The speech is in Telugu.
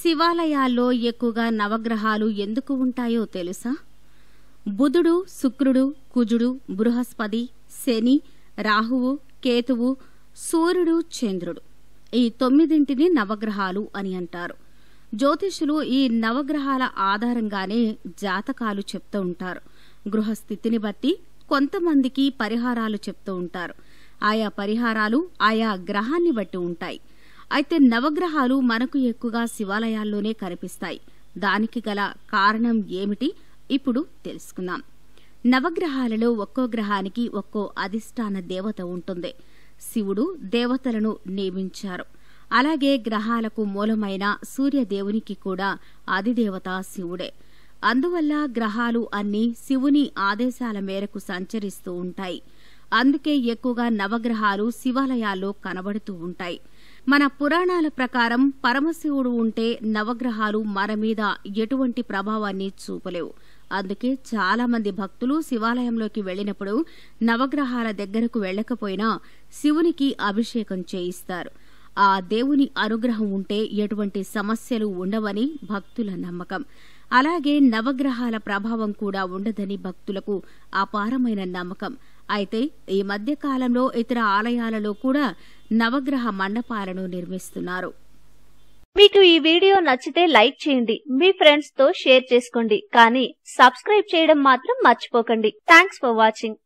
శివాలయాల్లో ఎక్కువగా నవగ్రహాలు ఎందుకు ఉంటాయో తెలుసా బుధుడు శుక్రుడు కుజుడు బృహస్పతి శని రాహువు కేతువు సూర్యుడు చంద్రుడు ఈ తొమ్మిదింటిని నవగ్రహాలు అని అంటారు జ్యోతిషులు ఈ నవగ్రహాల ఆధారంగానే జాతకాలు చెప్తూ ఉంటారు గృహస్థితిని బట్టి కొంతమందికి పరిహారాలు చెప్తూ ఉంటారు ఆయా పరిహారాలు ఆయా గ్రహాన్ని బట్టి ఉంటాయి అయితే నవగ్రహాలు మనకు ఎక్కువగా శివాలయాల్లోనే కనిపిస్తాయి దానికి గల కారణం ఏమిటి ఇప్పుడు తెలుసుకుందాం నవగ్రహాలలో ఒక్కో గ్రహానికి ఒక్కో అధిష్టాన దేవత ఉంటుంది శివుడు దేవతలను నియమించారు అలాగే గ్రహాలకు మూలమైన సూర్యదేవునికి కూడా అధిదేవత శివుడే అందువల్ల గ్రహాలు అన్నీ శివుని ఆదేశాల మేరకు సంచరిస్తూ ఉంటాయి అందుకే ఎక్కువగా నవగ్రహాలు శివాలయాల్లో కనబడుతూ ఉంటాయి మన పురాణాల ప్రకారం పరమశివుడు ఉంటే నవగ్రహాలు మన మీద ఎటువంటి ప్రభావాన్ని చూపలేవు అందుకే చాలా మంది భక్తులు శివాలయంలోకి వెళ్లినప్పుడు నవగ్రహాల దగ్గరకు వెళ్లకపోయినా శివునికి అభిషేకం చేయిస్తారు ఆ దేవుని అనుగ్రహం ఉంటే ఎటువంటి సమస్యలు ఉండవని భక్తుల నమ్మకం అలాగే నవగ్రహాల ప్రభావం కూడా ఉండదని భక్తులకు అపారమైన నమ్మకం అయితే ఈ మధ్య కాలంలో ఇతర ఆలయాలలో కూడా నవగ్రహ మండపాలను నిర్మిస్తున్నారు మీకు ఈ వీడియో నచ్చితే లైక్ చేయండి మీ ఫ్రెండ్స్ తో షేర్ చేసుకోండి కానీ సబ్స్క్రైబ్ చేయడం మాత్రం మర్చిపోకండి థ్యాంక్స్ ఫర్ వాచింగ్